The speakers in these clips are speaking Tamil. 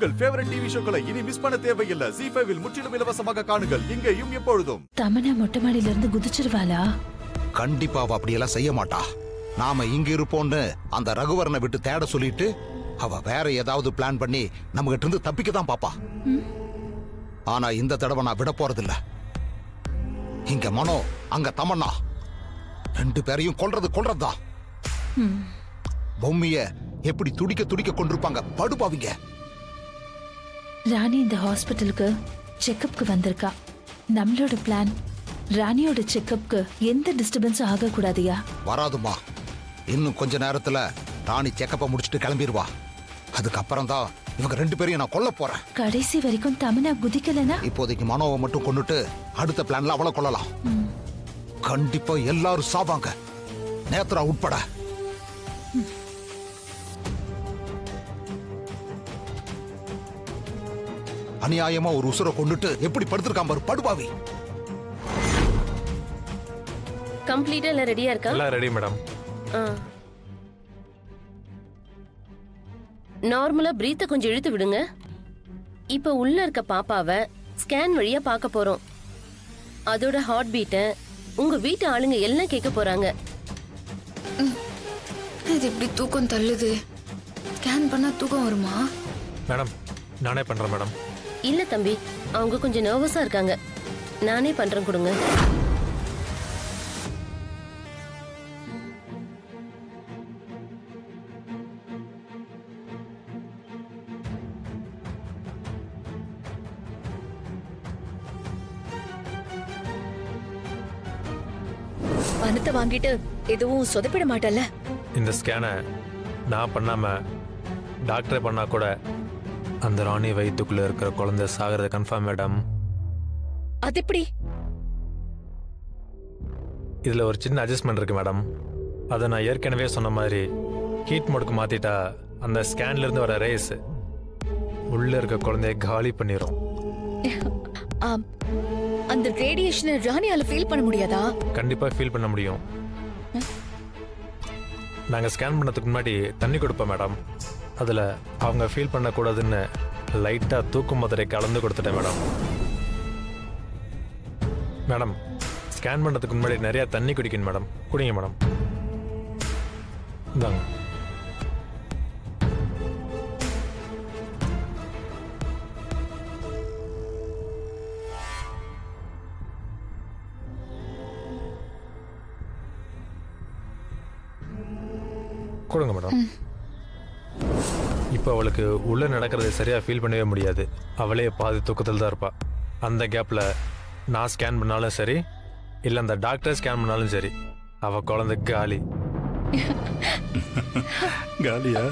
உங்கள் ஃபேவரட் டிவி ஷோக்களை இனி மிஸ் பண்ண தேவையில்லை ஜி ஃபைவில் முற்றிலும் இலவசமாக காணுங்கள் இங்கேயும் எப்பொழுதும் தமனா மொட்டை மாடியில இருந்து குதிச்சிருவாளா கண்டிப்பா அவ அப்படியெல்லாம் செய்ய மாட்டா நாம இங்க இருப்போம்னு அந்த ரகுவரனை விட்டு தேட சொல்லிட்டு அவ வேற ஏதாவது பிளான் பண்ணி நம்ம கிட்ட இருந்து தப்பிக்க தான் பாப்பா ஆனா இந்த தடவை நான் விட போறதில்ல இங்க மனோ அங்க தமன்னா ரெண்டு பேரையும் கொல்றது கொல்றதுதான் பொம்மிய எப்படி துடிக்க துடிக்க கொண்டிருப்பாங்க படுபாவிங்க ராணி இந்த ஹாஸ்பிட்டலுக்கு செக்கப்க்கு வந்திருக்கா நம்மளோட பிளான் ராணியோட செக்கப்க்கு எந்த டிஸ்டர்பன்ஸும் ஆகக்கூடாதுயா வராதுமா இன்னும் கொஞ்ச நேரத்துல ராணி செக்கப்ப முடிச்சிட்டு கிளம்பிடுவா அதுக்கப்புறம் தான் இவங்க ரெண்டு பேரையும் நான் கொல்ல போறேன் கடைசி வரைக்கும் தமனா குதிக்கலனா இப்போதைக்கு மனோவை மட்டும் கொண்டுட்டு அடுத்த பிளான்ல அவளை கொள்ளலாம் கண்டிப்பா எல்லாரும் சாவாங்க நேத்ரா உட்பட அநியாயமா ஒரு உசுரை கொண்டுட்டு எப்படி படுத்திருக்கான் பாரு படுபாவி கம்ப்ளீட்டா எல்லாம் ரெடியா இருக்கா எல்லாம் ரெடி மேடம் நார்மலா பிரீத்த கொஞ்சம் இழுத்து விடுங்க இப்ப உள்ள இருக்க பாப்பாவை ஸ்கேன் வழியா பார்க்க போறோம் அதோட ஹார்ட் பீட்ட உங்க வீட்டு ஆளுங்க எல்லாம் கேட்க போறாங்க இது இப்படி தூக்கம் தள்ளுது ஸ்கேன் பண்ணா தூக்கம் வருமா மேடம் நானே பண்றேன் மேடம் இல்ல தம்பி அவங்க கொஞ்சம் நர்வஸா இருக்காங்க நானே பண்றேன் கொடுங்க பணத்தை வாங்கிட்டு எதுவும் சொதப்பிட மாட்டல்ல இந்த ஸ்கேனை நான் பண்ணாம டாக்டரே பண்ணா கூட அந்த ராணி வயிற்றுக்குள்ள இருக்கிற குழந்தை சாகிறது கன்ஃபார்ம் மேடம் அது எப்படி இதில் ஒரு சின்ன அட்ஜஸ்ட்மெண்ட் இருக்கு மேடம் அதை நான் ஏற்கனவே சொன்ன மாதிரி ஹீட் மோடுக்கு மாத்திட்டா அந்த ஸ்கேன்ல இருந்து வர ரேஸ் உள்ள இருக்க குழந்தைய காலி பண்ணிரும் ஆம். அந்த ரேடியேஷனை ராணியால ஃபீல் பண்ண முடியாதா கண்டிப்பா ஃபீல் பண்ண முடியும் நாங்க ஸ்கேன் பண்ணதுக்கு முன்னாடி தண்ணி கொடுப்போம் மேடம் அதுல அவங்க ஃபீல் பண்ணக்கூடாதுன்னு லைட்டா தூக்கு மாத்திரை கலந்து கொடுத்துட்டேன் மேடம் மேடம் ஸ்கேன் பண்ணதுக்கு முன்னாடி நிறைய தண்ணி குடிக்கணும் மேடம் குடிங்க மேடம் இந்தாங்க கொடுங்க மேடம் இப்போ அவளுக்கு உள்ள நடக்கிறத சரியா ஃபீல் பண்ணவே முடியாது அவளே பாதி தூக்கத்தில் தான் இருப்பா அந்த கேப்ல நான் ஸ்கேன் பண்ணாலும் சரி இல்லை அந்த டாக்டர் ஸ்கேன் பண்ணாலும் சரி அவ குழந்தை காலி காலியா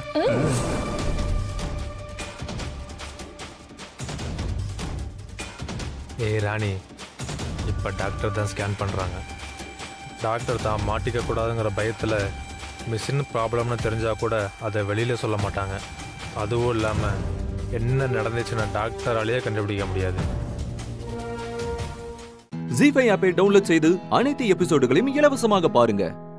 ஏய் ராணி இப்போ டாக்டர் தான் ஸ்கேன் பண்ணுறாங்க டாக்டர் தான் மாட்டிக்க கூடாதுங்கிற பயத்தில் மிஷின் ப்ராப்ளம்னு தெரிஞ்சா கூட அதை வெளியில் சொல்ல மாட்டாங்க அதுவும் இல்லாமல் என்ன நடந்துச்சுன்னு டாக்டராலேயே கண்டுபிடிக்க முடியாது ஜி ஃபைவ் ஆப்பை டவுன்லோட் செய்து அனைத்து எபிசோடுகளையும் இலவசமாக பாருங்க